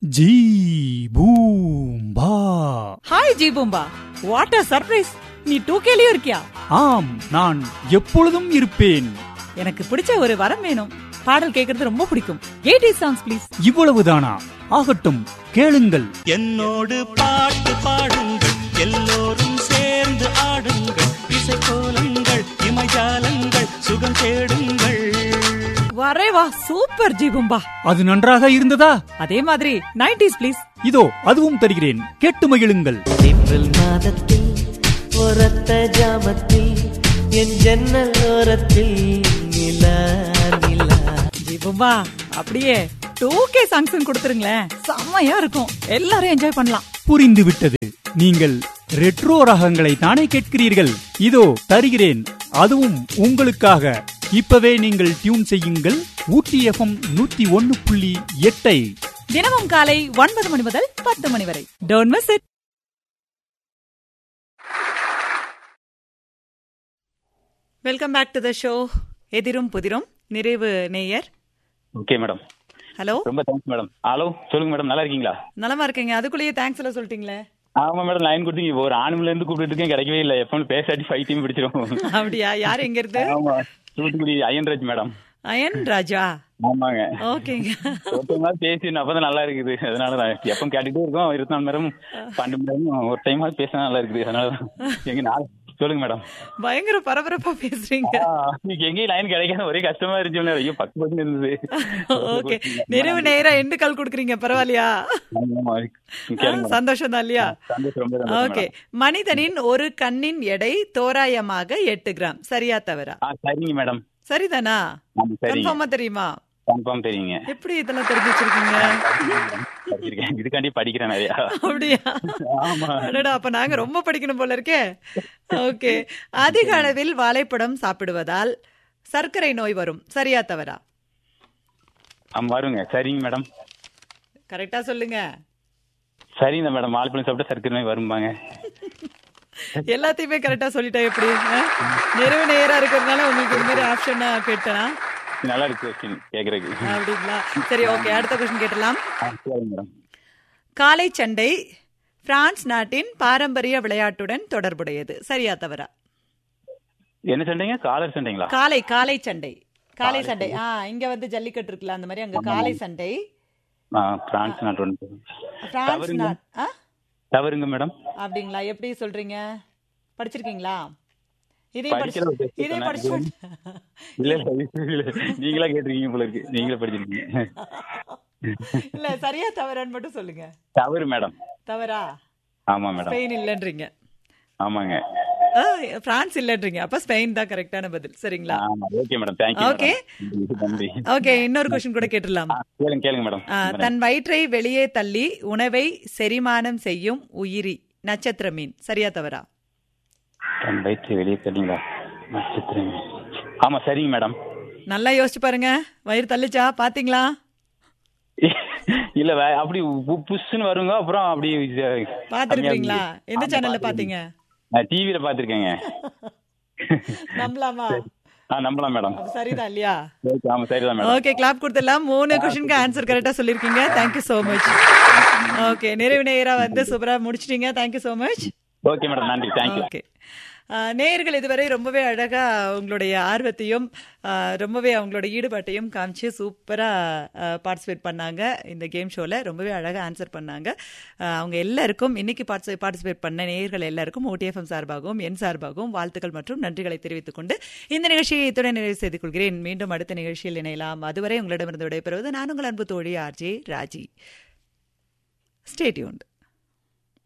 ஜீ பூம் பா ஹாய் ஜீபூம்பா வாட் அ சர்ப்ரைஸ் நீ டூ கேலியும் இருக்கியா ஆம் நான் எப்பொழுதும் இருப்பேன் எனக்கு பிடிச்ச ஒரு வரம் வேணும் பாடல் கேக்குறது ரொம்ப பிடிக்கும் எயிட்டி சாங்ஸ் ப்ளீஸ் இவ்வளவுதானா ஆகட்டும் கேளுங்கள் என்னோடு பாட்டு பாடுங்கள் எல்லோரும் சேர்ந்து ஆடுங்கள் இசைக்கோலங்கள் இமஜாலங்கள் சுகம் தேடுங்கள் வரே வா சூப்பர் ஜீபூம்பா அது நன்றாக இருந்ததா அதே மாதிரி நைன்டிஸ் ப்ளீஸ் இதோ அதுவும் தருகிறேன் கேட்டு மகிழுங்கள் ஏப்ரல் மாதத்தில் ஒரத்த ஜாமத்தில் என் ஜன்னல் ஓரத்தில் நிலா நிலா ஜீபூம்பா அப்படியே டூ கே சாங்ஸ் கொடுத்துருங்களேன் செம்மையா இருக்கும் எல்லாரும் என்ஜாய் பண்ணலாம் புரிந்து விட்டது நீங்கள் ரெட்ரோ ரகங்களை தானே கேட்கிறீர்கள் இதோ தருகிறேன் அதுவும் உங்களுக்காக இப்பவே நீங்கள் டியூன் செய்யுங்கள் ஊட்டி எஃப்எம் நூத்தி ஒன்னு புள்ளி எட்டை தினமும் காலை ஒன்பது மணி முதல் பத்து மணி வரை don't miss it welcome back to the show எதிரும் புதிரும் நிறைவு நேயர் ஓகே மேடம் ஹலோ ரொம்ப தேங்க்ஸ் மேடம் ஹலோ சொல்லுங்க மேடம் நல்லா இருக்கீங்களா நலமா இருக்கீங்க அதுக்குள்ளேயே தேங்க்ஸ் எல்லாம் சொல்லிட்டீங்களே ஆமா மேடம் லைன் கொடுத்தீங்க ஒரு ஆணுல இருந்து கூப்பிட்டு இருக்கேன் கிடைக்கவே இல்லை எப்போ பேசாட்டி ஃபைவ் டீம் பிடிச்சிரும் அப்படியா யார் எங்க இருந்து ஆமா தூத்துக்குடி ஐயன்ராஜ் மேடம் அயன் ராஜா ஆமாங்க ஓகேங்க ஒருத்தவங்க பேசி அப்பதான் நல்லா இருக்குது அதனால தான் எப்போ கேட்டுட்டே இருக்கோம் இருபத்தி நாலு நேரம் பன்னெண்டு நேரம் ஒரு டைம் பேசினா நல்லா இருக்குது அதனால தான். எங்க நாள் சொல்லுங்க மேடம் பயங்கர பரபரப்பா பேசுறீங்க இன்னைக்கு எங்கேயும் லைன் கிடைக்காத ஒரே கஷ்டமா இருந்துச்சு ஐயோ பத்து பத்து இருந்தது ஓகே நிறைவு நேரம் எண்டு கால் கொடுக்குறீங்க பரவாயில்லையா ஆமா, ஆமா. கேளுங்க மேடம். சந்தோஷம் தான் இல்லையா சந்தோஷம் ரொம்ப சந்தோஷம் ஓகே மேடம். மனிதனின் ஒரு கண்ணின் எடை தோராயமாக எட்டு கிராம் சரியா தவறா ஆ சரிங்க மேடம் சரிதானா ஆமா சரிங்க கன்ஃபார்மா தெரியுமா கன்ஃபார்ம் தெரியுங்க எப்படி இதெல்லாம் தெரிஞ்சு வச்சிருக்கீங்க படிச்சிருக்கேன் இதுக்காண்டி படிக்கிறேன் நிறையா அப்படியா ஆமா. அடடா அப்ப நாங்க ரொம்ப படிக்கணும் போல இருக்கே ஓகே அதிக அளவில் வாழைப்பழம் சாப்பிடுவதால் சர்க்கரை நோய் வரும் சரியா தவறா ஆமா வருங்க சரிங்க மேடம் கரெக்டா சொல்லுங்க சரிங்க மேடம் வாழைப்பழம் சாப்பிட்டா சர்க்கரை நோய் வரும்பாங்க எல்லாத்தையுமே கரெக்டா சொல்லிட்டா எப்படி ஆ? நிறைவு நேரா இருக்கிறதுனால உங்களுக்கு இந்த மாதிரி ஆப்ஷனா கேட்டனா நல்லா இருக்கு கொஸ்டின் கேக்குறதுக்கு அப்படிங்களா சரி ஓகே அடுத்த கொஸ்டின் கேட்டலாம் ஆ, சரிங்க மேடம் காலை சண்டை பிரான்ஸ் நாட்டின் பாரம்பரிய விளையாட்டுடன் தொடர்புடையது சரியா தவறா என்ன சண்டைங்க காலர் சண்டைங்களா காலை காலை சண்டை காலை சண்டை ஆ இங்க வந்து ஜல்லிக்கட்டு இருக்குல்ல அந்த மாதிரி அங்க காலை சண்டை ஆ, பிரான்ஸ் நாட்டு ஒன்று பிரான்ஸ் தவறுங்க. நாட் ஆ தவறுங்க மேடம் அப்படிங்களா எப்படி சொல்றீங்க படிச்சிருக்கீங்களா இதையும் படிச்சு படிக்கல, ஒரு இதையும் test படிச்சு இல்ல இல்ல, இல்ல நீங்களா கேட்டிருக்கீங்க போல இருக்கு நீங்களே படிச்சிருக்கீங்க இல்ல சரியா தவறான்னு மட்டும் சொல்லுங்க தவறு மேடம் தவறா ஆமா மேடம் ஸ்பெயின் இல்லன்றீங்க ஆமாங்க ஆ, பிரான்ஸ் இல்லன்றீங்க அப்ப ஸ்பெயின் தான் கரெக்டான பதில் சரிங்களா ஆமா okay madam thank you Okay. Madam நன்றி ஓகே இன்னொரு கொஸ்டின் கூட கேட்டுடலாம் ஆ, கேளுங்க கேளுங்க மேடம் ஆ, தன் வயிற்றை வெளியே தள்ளி உணவை செரிமானம் செய்யும் உயிரி நட்சத்திர மீன் சரியா தவறா தன் வயிற்று வெளியே தள்ளிங்களா நட்சத்திரம் ஆமா சரிங்க மேடம் நல்லா யோசிச்சு பாருங்க வயிறு தள்ளிச்சா பாத்தீங்களா இல்ல வே- அப்படி பு- புஷ்ன்னு வருங்க அப்புறம் அப்படி இது- பாத்துருக்கீங்களா எந்த ஆமா, சேனல்ல பாத்திருக்கேன். பாத்தீங்க நான் டிவில பாத்திருக்கேங்க நம்பலாமா ஆ நம்பலாம் மேடம் அப்ப சரிதான் இல்லையா ஓகே ஆமா சரிதான் மேடம் ஓகே கிளாப் கொடுத்துடலாம் மூணு கொஸ்டினுக்கு ஆன்சர் கரெக்டா சொல்லிருக்கீங்க தேங்க்யூ சோ மச் ஓகே நிறைவு நேரா வந்து சூப்பரா முடிச்சிட்டீங்க thank you so much okay madam நன்றி தேங்க்யூ ஓகே ஆஹ் நேயர்கள் இதுவரை ரொம்பவே அழகா உங்களுடைய ஆர்வத்தையும் ஆஹ் ரொம்பவே அவங்களோட ஈடுபாட்டையும் காமிச்சு சூப்பரா பார்ட்டிசிபேட் பண்ணாங்க இந்த கேம் ஷோல ரொம்பவே அழகா ஆன்சர் பண்ணாங்க ஆஹ் அவங்க எல்லாருக்கும் இன்னைக்கு பார்ட்டிசிபேட் பண்ண நேயர்கள் எல்லாருக்கும் ஓடிஎஃப்எம் சார்பாகவும் என் சார்பாகவும் வாழ்த்துக்கள் மற்றும் நன்றிகளை தெரிவித்துக் கொண்டு இந்த நிகழ்ச்சியை இத்துடன் நிறைவு செய்து கொள்கிறேன் மீண்டும் அடுத்த நிகழ்ச்சியில் இணையலாம் அதுவரை உங்களிடமிருந்து விடைபெறுவது நான் உங்கள் அன்பு தோழி ஆர்ஜே ராஜி ஸ்டேட்யூன்